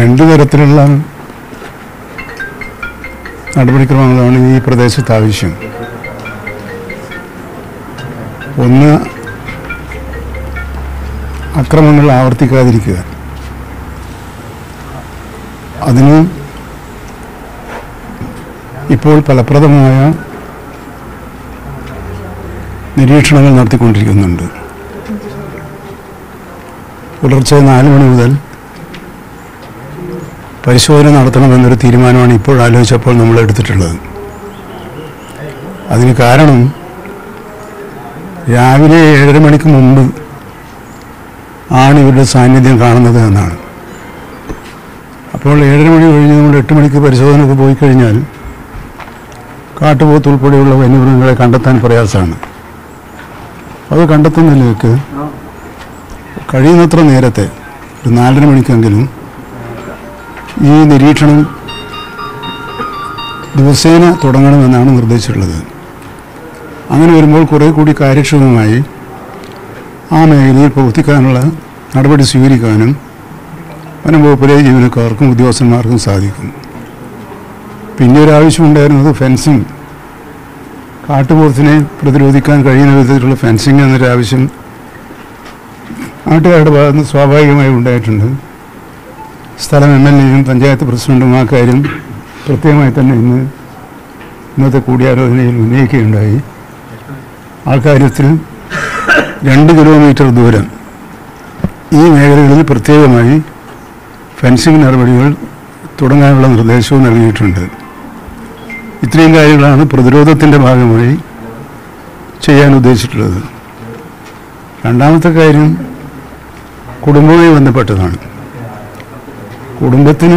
രണ്ട് തരത്തിലുള്ള നടപടിക്രമങ്ങളാണ് ഈ പ്രദേശത്ത് ആവശ്യം ഒന്ന് അക്രമങ്ങൾ ആവർത്തിക്കാതിരിക്കുക അതിന് ഇപ്പോൾ ഫലപ്രദമായ നിരീക്ഷണങ്ങൾ നടത്തിക്കൊണ്ടിരിക്കുന്നുണ്ട് പുലർച്ചെ നാല് മണി മുതൽ പരിശോധന നടത്തണമെന്നൊരു തീരുമാനമാണ് ഇപ്പോൾ ആലോചിച്ചപ്പോൾ നമ്മൾ എടുത്തിട്ടുള്ളത് അതിന് കാരണം രാവിലെ ഏഴര മണിക്ക് മുമ്പ് ആണ് ഇവരുടെ സാന്നിധ്യം കാണുന്നത് എന്നാണ് അപ്പോൾ ഏഴര മണി കഴിഞ്ഞ് നമ്മൾ എട്ട് മണിക്ക് പരിശോധനയ്ക്ക് പോയി കഴിഞ്ഞാൽ കാട്ടുപോത്ത് ഉൾപ്പെടെയുള്ള വന്യമൃഗങ്ങളെ കണ്ടെത്താൻ പ്രയാസമാണ് അത് കണ്ടെത്തുന്നതിലേക്ക് കഴിയുന്നത്ര നേരത്തെ ഒരു നാലര മണിക്കെങ്കിലും ഈ നിരീക്ഷണം ദിവസേന തുടങ്ങണമെന്നാണ് നിർദ്ദേശിച്ചിട്ടുള്ളത് അങ്ങനെ വരുമ്പോൾ കുറേ കൂടി കാര്യക്ഷമമായി ആ മേഖലയിൽ പ്രവർത്തിക്കാനുള്ള നടപടി സ്വീകരിക്കാനും വനം വകുപ്പിലെ ജീവനക്കാർക്കും ഉദ്യോഗസ്ഥന്മാർക്കും സാധിക്കും പിന്നെ ഒരു ആവശ്യമുണ്ടായിരുന്നത് ഫെൻസിങ് കാട്ടുപോത്തിനെ പ്രതിരോധിക്കാൻ കഴിയുന്ന വിധത്തിലുള്ള ഫെൻസിങ് എന്നൊരു ആവശ്യം നാട്ടുകാരുടെ ഭാഗത്ത് നിന്ന് സ്വാഭാവികമായി ഉണ്ടായിട്ടുണ്ട് സ്ഥലം എം എൽ എയും പഞ്ചായത്ത് പ്രസിഡന്റും ആ കാര്യം പ്രത്യേകമായി തന്നെ ഇന്ന് ഇന്നത്തെ കൂടിയാലോചനയിൽ ഉന്നയിക്കുകയുണ്ടായി ആ കാര്യത്തിൽ രണ്ട് കിലോമീറ്റർ ദൂരം ഈ മേഖലകളിൽ പ്രത്യേകമായി ഫെൻസിങ് നടപടികൾ തുടങ്ങാനുള്ള നിർദ്ദേശവും നൽകിയിട്ടുണ്ട് ഇത്രയും കാര്യങ്ങളാണ് പ്രതിരോധത്തിൻ്റെ ഭാഗമായി ചെയ്യാൻ ഉദ്ദേശിച്ചിട്ടുള്ളത് രണ്ടാമത്തെ കാര്യം കുടുംബവുമായി ബന്ധപ്പെട്ടതാണ് കുടുംബത്തിന്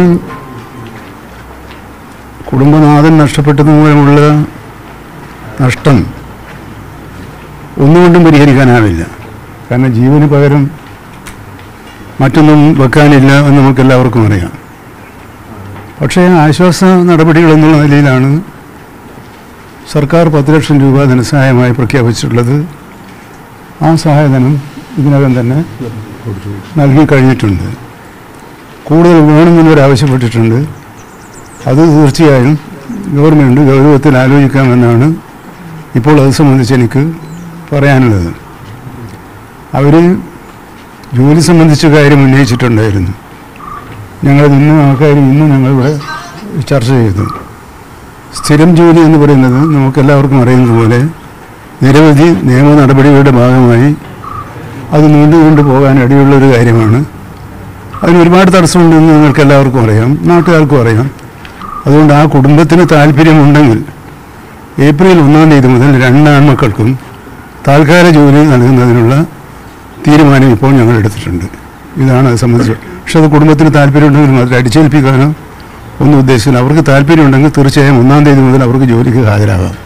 കുടുംബനാഥൻ നഷ്ടപ്പെട്ടത് മൂലമുള്ള നഷ്ടം ഒന്നുകൊണ്ടും പരിഹരിക്കാനാവില്ല കാരണം ജീവന് പകരം മറ്റൊന്നും വെക്കാനില്ല എന്ന് നമുക്ക് എല്ലാവർക്കും അറിയാം പക്ഷേ ആശ്വാസ നടപടികൾ എന്നുള്ള നിലയിലാണ് സർക്കാർ പത്ത് ലക്ഷം രൂപ ധനസഹായമായി പ്രഖ്യാപിച്ചിട്ടുള്ളത് ആ സഹായധനം ഇതിനകം തന്നെ നൽകി കഴിഞ്ഞിട്ടുണ്ട് കൂടുതൽ വേണമെന്നവർ ആവശ്യപ്പെട്ടിട്ടുണ്ട് അത് തീർച്ചയായും ഗവൺമെൻറ് ഗൗരവത്തിൽ ആലോചിക്കാമെന്നാണ് ഇപ്പോൾ അത് സംബന്ധിച്ച് എനിക്ക് പറയാനുള്ളത് അവർ ജോലി സംബന്ധിച്ച കാര്യം ഉന്നയിച്ചിട്ടുണ്ടായിരുന്നു ഞങ്ങൾ ഇന്നും ആ കാര്യം ഇന്നും ഞങ്ങളിവിടെ ചർച്ച ചെയ്തു സ്ഥിരം ജോലി എന്ന് പറയുന്നത് നമുക്കെല്ലാവർക്കും അറിയുന്നത് പോലെ നിരവധി നിയമ നടപടികളുടെ ഭാഗമായി അത് നീണ്ടുകൊണ്ട് പോകാൻ ഇടയുള്ളൊരു കാര്യമാണ് അതിന് ഒരുപാട് തടസ്സമുണ്ടെന്ന് നിങ്ങൾക്ക് എല്ലാവർക്കും അറിയാം നാട്ടുകാർക്കും അറിയാം അതുകൊണ്ട് ആ കുടുംബത്തിന് താല്പര്യമുണ്ടെങ്കിൽ ഏപ്രിൽ ഒന്നാം തീയതി മുതൽ രണ്ട് ആൺമക്കൾക്കും താൽക്കാല ജോലി നൽകുന്നതിനുള്ള തീരുമാനം ഇപ്പോൾ ഞങ്ങൾ എടുത്തിട്ടുണ്ട് ഇതാണ് അത് സംബന്ധിച്ച് പക്ഷെ അത് കുടുംബത്തിന് താല്പര്യമുണ്ടെങ്കിൽ മാത്രം അടിച്ചേൽപ്പിക്കാനോ ഒന്നും ഉദ്ദേശിച്ചില്ല അവർക്ക് താല്പര്യമുണ്ടെങ്കിൽ തീർച്ചയായും ഒന്നാം തീയതി മുതൽ അവർക്ക് ജോലിക്ക് ഹാജരാകാം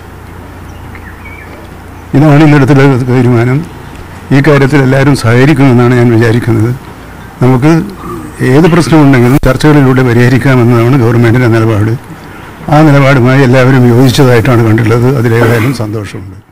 ഇതാണ് ഇന്നെടുത്തുള്ള തീരുമാനം ഈ കാര്യത്തിൽ എല്ലാവരും സഹകരിക്കുമെന്നാണ് ഞാൻ വിചാരിക്കുന്നത് നമുക്ക് ഏത് പ്രശ്നമുണ്ടെങ്കിലും ചർച്ചകളിലൂടെ പരിഹരിക്കാമെന്നതാണ് ഗവൺമെൻറ്റിൻ്റെ നിലപാട് ആ നിലപാടുമായി എല്ലാവരും യോജിച്ചതായിട്ടാണ് കണ്ടിട്ടുള്ളത് അതിലേതായാലും സന്തോഷമുണ്ട്